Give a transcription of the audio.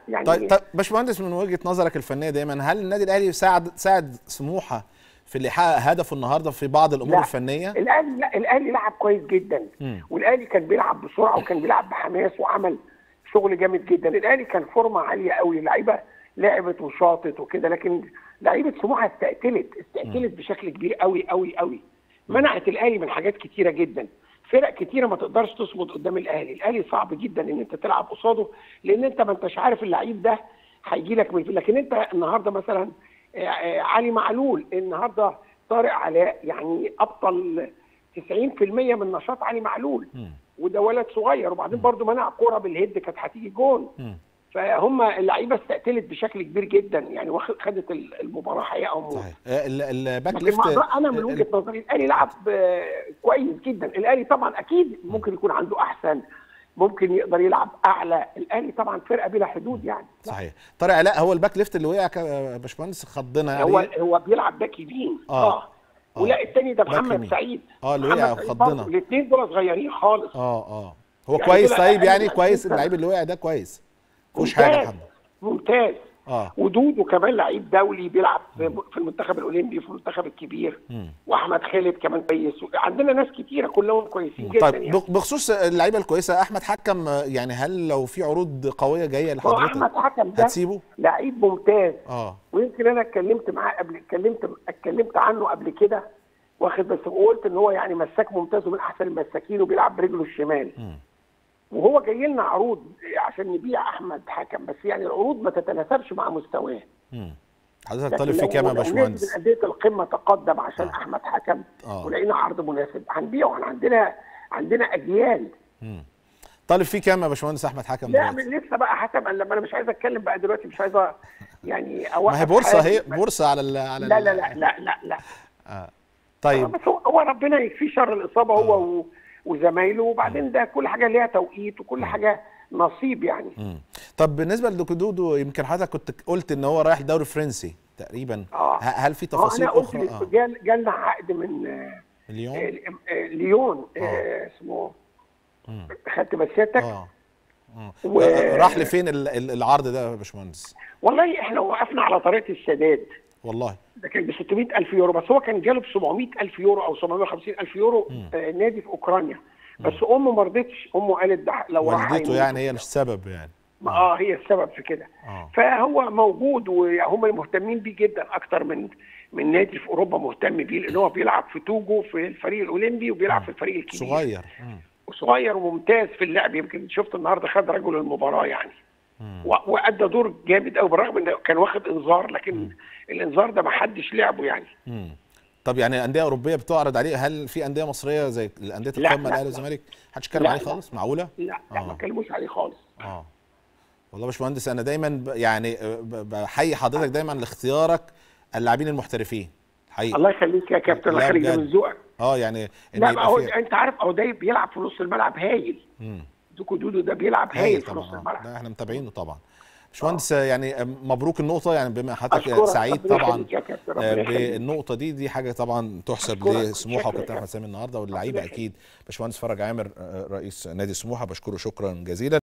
يعني طيب طيب باشمهندس من وجهه نظرك الفنيه دايما هل النادي الاهلي ساعد ساعد سموحه في اللي يحقق هدفه النهارده في بعض الامور لا. الفنيه؟ الاهلي لا الاهلي لعب كويس جدا مم. والاهلي كان بيلعب بسرعه وكان بيلعب بحماس وعمل شغل جامد جدا الاهلي كان فورمه عاليه قوي اللعيبه لعبت وشاطت وكده لكن لعيبه سموحه استقتلت استقتلت بشكل كبير قوي قوي قوي منعت الاهلي من حاجات كتيره جدا فرق كتيره ما تقدرش تصمد قدام الاهلي الاهلي صعب جدا ان انت تلعب قصاده لان انت ما انتش عارف اللعيب ده هيجي لك من فين. لكن انت النهارده مثلا آه، آه، علي معلول النهارده طارق علاء يعني ابطل 90% من نشاط علي معلول مم. وده ولد صغير وبعدين برضو منع كوره بالهيد كانت هتيجي جون مم. فهم اللعيبه استقتلت بشكل كبير جدا يعني واخد خدت المباراه حقيقه او موت صحيح آه، ال- الباك لكن ليفت مع- انا من ال- وجهه نظري الاهلي لعب آه، كويس جدا الاهلي طبعا اكيد ممكن يكون عنده احسن ممكن يقدر يلعب اعلى الاهلي طبعا فرقه بلا حدود يعني صحيح طارق علاء هو الباك ليفت اللي وقع ك- يا باشمهندس خضنا هو عليه هو بيلعب باك يمين آه. اه ولا الثاني ده باك محمد يمين. سعيد آه، اللي محمد وقع سعيد وخضنا. برضه الاثنين دول صغيرين خالص اه اه هو يعني كويس دول طيب أقل يعني من كويس 20 سنة. اللعيب اللي وقع ده كويس مفيش حاجه ممتاز الحمد ممتاز اه ودودو كمان لعيب دولي بيلعب في في المنتخب الاولمبي في المنتخب الكبير مم. واحمد خالد كمان كويس عندنا ناس كتيره كلهم كويسين جدا طيب يعني بخ- بخصوص اللعيبه الكويسه احمد حكم آه، يعني هل لو في عروض قويه جايه هو لحضرتك احمد حكم ده هتسيبه؟ لعيب ممتاز اه ويمكن انا اتكلمت معاه قبل اتكلمت اتكلمت عنه قبل كده واخد بس وقلت ان هو يعني مساك ممتاز ومن احسن المساكين وبيلعب برجله الشمال مم. وهو جاي لنا عروض عشان نبيع احمد حكم بس يعني العروض ما تتناسبش مع مستواه مم. حضرتك لكن طالب فيه لو- كام يا لو نادي باشمهندس؟ من انديه القمه تقدم عشان آه. احمد حكم آه. ولقينا عرض مناسب هنبيعه احنا عندنا عندنا اجيال مم. طالب فيه كام يا باشمهندس احمد حكم لا دلوقتي؟ من لسه بقى حكم لما انا مش عايز اتكلم بقى دلوقتي مش عايز أ- يعني اوقف ما هي بورصه حياتي. هي بورصه على ال على لا ال- لا لا لا لا لا آه. طيب بس هو- هو ربنا يكفيه شر الاصابه هو و- وزمايله وبعدين ده كل حاجه ليها توقيت وكل حاجه نصيب يعني مم. طب بالنسبه لدوكودودو يمكن حضرتك كنت قلت ان هو رايح الدوري الفرنسي تقريبا آه. ه- هل في آه، تفاصيل انا قلت اخرى؟ اه جال جالنا عقد من آه، اليوم آه، آه، ليون آه، اسمه خدت مسيرتك اه اه و- آه، راح لفين ال- ال- العرض ده يا باشمهندس؟ والله احنا وقفنا على طريقه السداد والله ده كان ب 600 الف يورو بس هو كان جاله ب 700 الف يورو او 750 الف يورو آه نادي في اوكرانيا بس امه ما رضتش امه قالت ده لو راح والدته هيموت. يعني هي السبب يعني ما- اه هي السبب في كده اه فهو موجود وهم مهتمين بيه جدا اكتر من من نادي في اوروبا مهتم بيه لان هو بيلعب في توجو في الفريق الاولمبي وبيلعب في الفريق الكبير صغير مم. وصغير وممتاز في اللعب يمكن شفت النهارده خد رجل المباراه يعني مم. و- وادى دور جامد قوي بالرغم انه كان واخد انذار لكن الانذار ده ما حدش لعبه يعني مم. طب يعني انديه اوروبيه بتعرض عليه هل في انديه مصريه زي الانديه لا، القمه لا، الاهلي لا. والزمالك محدش اتكلم لا، عليه لا. خالص معقوله لا لا آه. ما كلموش عليه خالص اه والله يا باشمهندس انا دايما ب- يعني آه، ب- بحيي حضرتك دايما لاختيارك اللاعبين المحترفين حقيقي الله يخليك يا كابتن الله لا، يخليك ده بجد. من ذوقك اه يعني ان لا ما يبقى هو في انت عارف هو ده بيلعب في نص الملعب هايل مم. دوكو دودو ده بيلعب هايل هايل في طبعا نص آه. الملعب ده احنا متابعينه طبعا باشمهندس آه، يعني آه، مبروك النقطه يعني بما حضرتك أشكرك، سعيد ربنا طبعا يخليك يا كابتن، ربنا آه، يخليك. بالنقطه دي دي حاجه طبعا تحسب أشكرك، لسموحه شكرا وكابتن يا احمد سامي النهارده واللعيبه يخليك. اكيد باشمهندس فرج عامر آه، رئيس نادي سموحه بشكره شكرا جزيلا